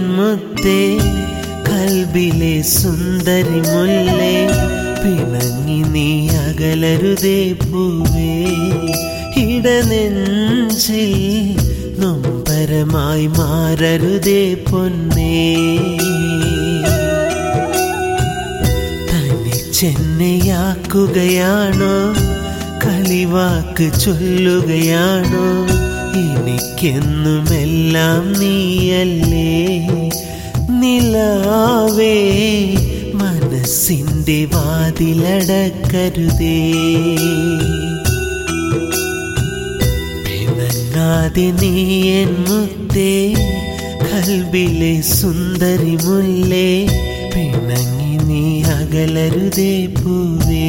മുത്തേ കൽബിലെ സുന്ദരി മുല്ലേ പിണങ്ങി നീ അകലരുതേ പൂവേ ഇടനെഞ്ചിൽ നൊമ്പരമായി മാറരുതേ പൊന്നേ തനിച്ചെന്നെയാക്കുകയാണോ കളിവാക്ക് ചൊല്ലുകയാണോ എനിക്കെന്നുമെല്ലാം നീയല്ലേ നിലാവേ മനസ്സിൻ്റെ വാതിലടക്കരുതേ പിണങ്ങാതെ നീ എൻ മുത്തേ കൽബിലെ സുന്ദരി മുല്ലേ പിണങ്ങി നീ അകലരുതേ പൂവേ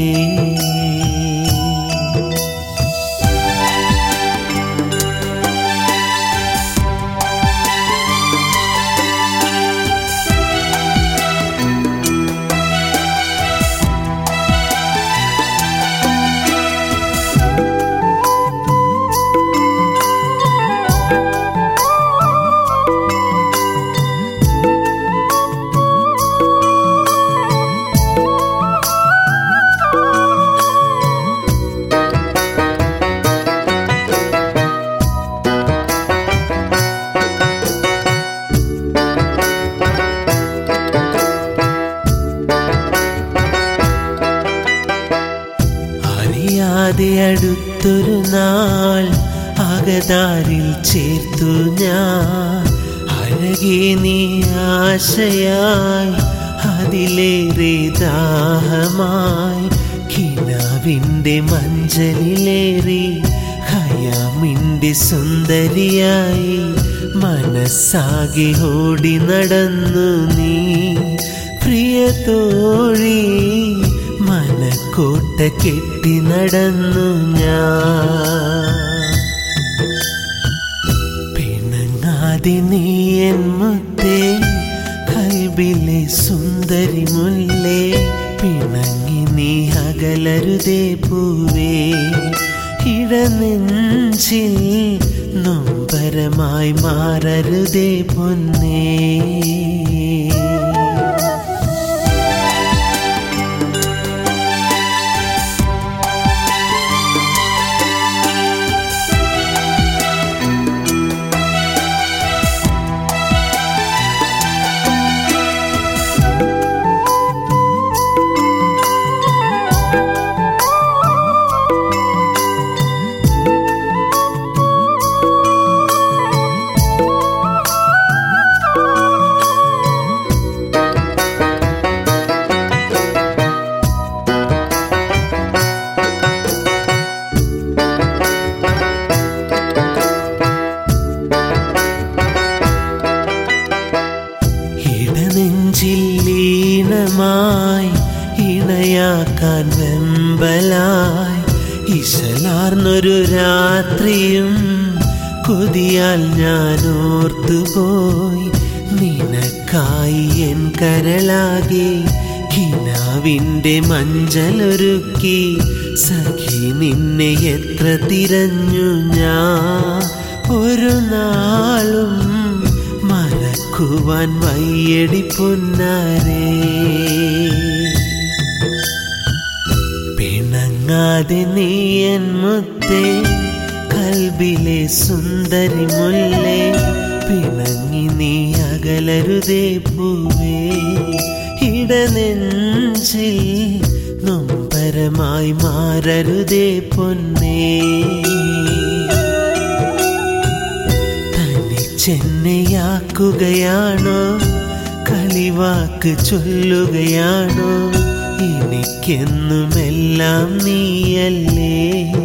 അറിയാതെ അടുത്തൊരു നാൾ അകതാരിൽ ചേർത്തു ഞാൻ അഴകെ നീ ആശയായി അതിലേറെ ദാഹമായി കിനാവിൻ്റെ മഞ്ചലിലേറി ഹയാമിൻ്റെ സുന്ദരിയായി മനസ്സാകെ ഓടി നടന്നു നീ പ്രിയ തോഴി മനക്കോട്ട കെട്ടി നടന്നു ഞാൻ പിണങ്ങാതെ നീ എൻ മുത്തേ കൽബിലെ സുന്ദരി മുല്ലേ പിണങ്ങി നീ അകലരുതേ പൂവേ ഇടനെഞ്ചിൽ നൊമ്പരമായി മാറരുതേ പൊന്നേ ഇടനെഞ്ചിൽ ലീനമായി ഇണയാക്കാൻ വെമ്പലായി ഇശലാർന്നൊരു രാത്രിയും കൊതിയാൽ ഞാൻ ഓർത്തുപോയി നിനക്കായി എൻ കരളാകെ കിനാവിൻ്റെ മഞ്ചലൊരുക്കി സഖി നിന്നെ എത്ര തിരഞ്ഞു ഞാൻ ഒരു നാളും മറക്കുവാൻ വയ്യടി പൊന്നാരേ പിണങ്ങാതെ നീ എൻ മുത്തേ കൽബിലെ സുന്ദരി മുല്ലേ പിണങ്ങി നീ അകലരുതേ പൂവേ ഇടനെഞ്ചിൽ നൊമ്പരമായി മാറരുതേ പൊന്നേ തനിച്ചെന്നെയാക്കുകയാണോ കളിവാക്ക് ചൊല്ലുകയാണോ എനിക്കെന്നുമെല്ലാം നീയല്ലേ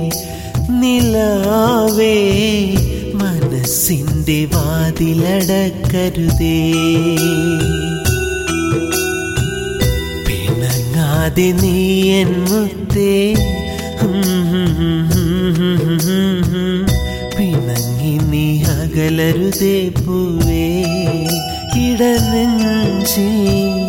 നിലാവേ മനസ്സിൻ്റെ വാതിലടക്കരുതേ പിണങ്ങാതെ നീ എൻ മുത്തേ പിണങ്ങി നീ അകലരുതേ പൂവേ ഇടനെഞ്ചിൽ